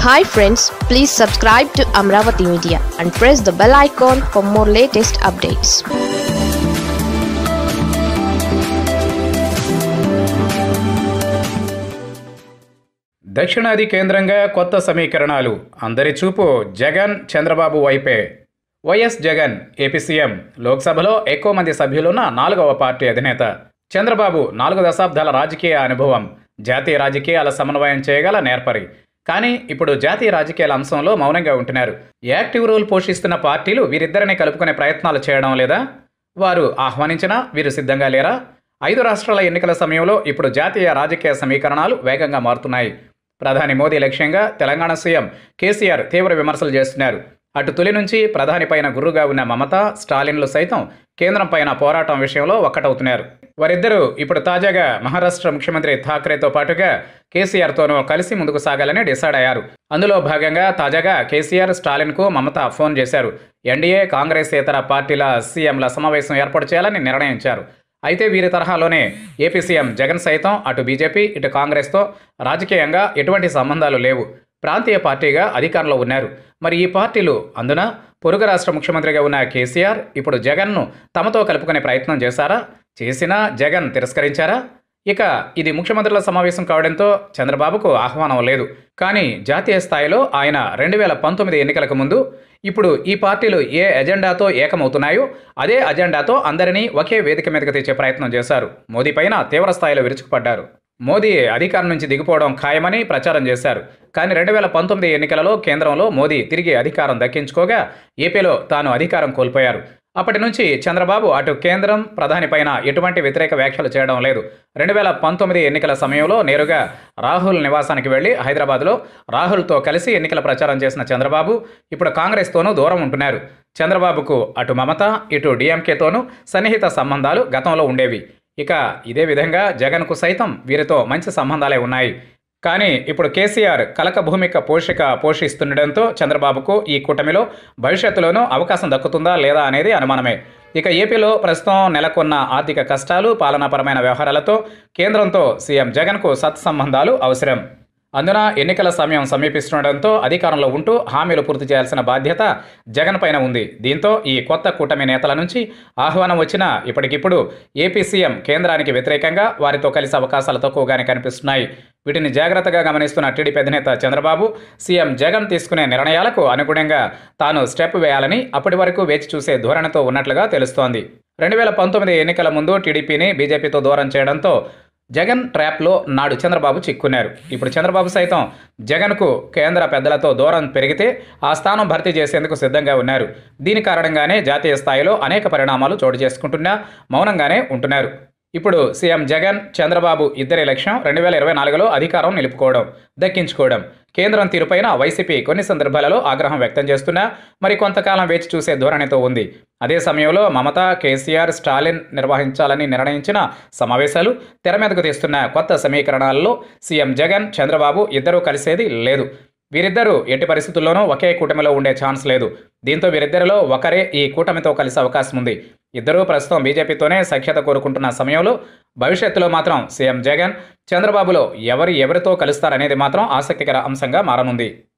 hi friends please subscribe to Amaravati media and press the bell icon for more latest updates దక్షిణాది కేంద్రంగా కొత్త సమీకరణాలు అందరి చూపు జగన్ చంద్రబాబు వైపే వైఎస్ జగన్ ఏపీ సీఎం లోక్సభలో ఎక్కువ మంది సభ్యులున్న నాలుగవ పార్టీ అధినేత చంద్రబాబు నాలుగు దశాబ్దాల రాజకీయ అనుభవం జాతీయ రాజకీయాల సమన్వయం చేయగల నేర్పరి కానీ ఇప్పుడు జాతీయ రాజకీయాల అంశంలో మౌనంగా ఉంటున్నారు యాక్టివ్ రోల్ పోషిస్తున్న పార్టీలు వీరిద్దరిని కలుపుకునే ప్రయత్నాలు చేయడం లేదా వారు ఆహ్వానించినా వీరు సిద్ధంగా లేరా ఐదు రాష్ట్రాల ఎన్నికల సమయంలో ఇప్పుడు జాతీయ రాజకీయ సమీకరణాలు వేగంగా మారుతున్నాయి ప్రధాని మోదీ లక్ష్యంగా తెలంగాణ సీఎం కేసీఆర్ తీవ్ర విమర్శలు చేస్తున్నారు అటు తొలి నుంచి ప్రధాని పైన గుర్రుగా ఉన్న మమత స్టాలిన్లు సైతం కేంద్రం పైన పోరాటం విషయంలో ఒక్కటవుతున్నారు వారిద్దరూ ఇప్పుడు తాజాగా మహారాష్ట్ర ముఖ్యమంత్రి ఠాక్రేతో పాటుగా కేసీఆర్తోనూ కలిసి ముందుకు సాగాలని డిసైడ్ అయ్యారు అందులో భాగంగా తాజాగా కేసీఆర్ స్టాలిన్కు మమత ఫోన్ చేశారు ఎన్డీఏ కాంగ్రెస్ ఇతర పార్టీల సీఎంల సమావేశం ఏర్పాటు చేయాలని నిర్ణయించారు అయితే వీరి తరహాలోనే ఏపీ సీఎం జగన్ సైతం అటు బీజేపీ ఇటు కాంగ్రెస్తో రాజకీయంగా ఎటువంటి సంబంధాలు లేవు ప్రాంతీయ పార్టీగా అధికారంలో ఉన్నారు మరి ఈ పార్టీలు అందున పొరుగు రాష్ట్ర ముఖ్యమంత్రిగా ఉన్న కేసీఆర్ ఇప్పుడు జగన్ను తమతో కలుపుకునే ప్రయత్నం చేశారా చేసినా జగన్ తిరస్కరించారా ఇక ఇది ముఖ్యమంత్రుల సమావేశం కావడంతో చంద్రబాబుకు ఆహ్వానం లేదు కానీ జాతీయ స్థాయిలో ఆయన రెండు వేల పంతొమ్మిది ఎన్నికలకు ముందు ఇప్పుడు ఈ పార్టీలు ఏ ఎజెండాతో ఏకమవుతున్నాయో అదే అజెండాతో అందరినీ ఒకే వేదిక మీదకి తెచ్చే ప్రయత్నం చేశారు మోదీ పైన తీవ్ర స్థాయిలో విరుచుకుపడ్డారు మోదీ అధికారం నుంచి దిగిపోవడం ఖాయమని ప్రచారం చేశారు కానీ రెండు వేల పంతొమ్మిది ఎన్నికలలో కేంద్రంలో మోదీ తిరిగి అధికారం దక్కించుకోగా ఏపీలో తాను అధికారం కోల్పోయారు అప్పటి నుంచి చంద్రబాబు అటు కేంద్రం ప్రధాని పైన ఎటువంటి వ్యతిరేక వ్యాఖ్యలు చేయడం లేదు రెండు వేల పంతొమ్మిది ఎన్నికల సమయంలో నేరుగా రాహుల్ నివాసానికి వెళ్లి హైదరాబాద్లో రాహుల్తో కలిసి ఎన్నికల ప్రచారం చేసిన చంద్రబాబు ఇప్పుడు కాంగ్రెస్తోనూ దూరం ఉంటున్నారు చంద్రబాబుకు అటు మమత ఇటు డిఎంకేతోనూ సన్నిహిత సంబంధాలు గతంలో ఉండేవి ఇక ఇదే విధంగా జగన్కు సైతం వీరితో మంచి సంబంధాలే ఉన్నాయి కానీ ఇప్పుడు కేసీఆర్ కలక భూమిక పోషిక పోషిస్తుండటంతో చంద్రబాబుకు ఈ కూటమిలో భవిష్యత్తులోనూ అవకాశం దక్కుతుందా లేదా అనేది అనుమానమే ఇక ఏపీలో ప్రస్తుతం నెలకొన్న ఆర్థిక కష్టాలు పాలనాపరమైన వ్యవహారాలతో కేంద్రంతో సీఎం జగన్కు సత్సంబంధాలు అవసరం అందున ఎన్నికల సమయం సమీపిస్తుండటంతో అధికారంలో ఉంటూ హామీలు పూర్తి చేయాల్సిన బాధ్యత జగన్ పైన ఉంది దీంతో ఈ కొత్త కూటమి నేతల నుంచి ఆహ్వానం వచ్చినా ఇప్పటికిప్పుడు ఏపీ సీఎం కేంద్రానికి వ్యతిరేకంగా వారితో కలిసి అవకాశాలు తక్కువగానే కనిపిస్తున్నాయి వీటిని జాగ్రత్తగా గమనిస్తున్న టీడీపీ అధినేత చంద్రబాబు సీఎం జగన్ తీసుకునే నిర్ణయాలకు అనుగుణంగా తాను స్టెప్ వేయాలని అప్పటి వరకు వేచి చూసే ధోరణితో ఉన్నట్లుగా తెలుస్తోంది రెండు వేల పంతొమ్మిది ఎన్నికల ముందు టీడీపీని బీజేపీతో దూరం చేయడంతో జగన్ ట్రాప్లో నాడు చంద్రబాబు చిక్కున్నారు ఇప్పుడు చంద్రబాబు సైతం జగన్కు కేంద్ర పెద్దలతో దూరం పెరిగితే ఆ స్థానం భర్తీ చేసేందుకు సిద్ధంగా ఉన్నారు దీని కారణంగానే జాతీయ స్థాయిలో అనేక పరిణామాలు చోటు చేసుకుంటున్నా మౌనంగానే ఉంటున్నారు ఇప్పుడు సీఎం జగన్ చంద్రబాబు ఇద్దరి లక్ష్యం రెండు వేల ఇరవై నాలుగులో అధికారం నిలుపుకోవడం దక్కించుకోవడం కేంద్రం తీరుపైన వైసీపీ కొన్ని సందర్భాలలో ఆగ్రహం వ్యక్తం చేస్తున్నా మరి కొంతకాలం వేచి చూసే ధోరణితో ఉంది అదే సమయంలో మమత కేసీఆర్ స్టాలిన్ నిర్వహించాలని నిర్ణయించిన సమావేశాలు తెర మీదకు తీస్తున్న కొత్త సమీకరణాలలో సీఎం జగన్ చంద్రబాబు ఇద్దరూ కలిసేది లేదు వీరిద్దరూ ఎట్టి పరిస్థితుల్లోనూ ఒకే కూటమిలో ఉండే ఛాన్స్ లేదు దీంతో వీరిద్దరిలో ఒకరే ఈ కూటమితో కలిసే అవకాశం ఉంది ఇద్దరూ ప్రస్తుతం బీజేపీతోనే సఖ్యత కోరుకుంటున్న సమయంలో భవిష్యత్తులో మాత్రం సీఎం జగన్ చంద్రబాబులో ఎవరు ఎవరితో కలుస్తారనేది మాత్రం ఆసక్తికర అంశంగా మారనుంది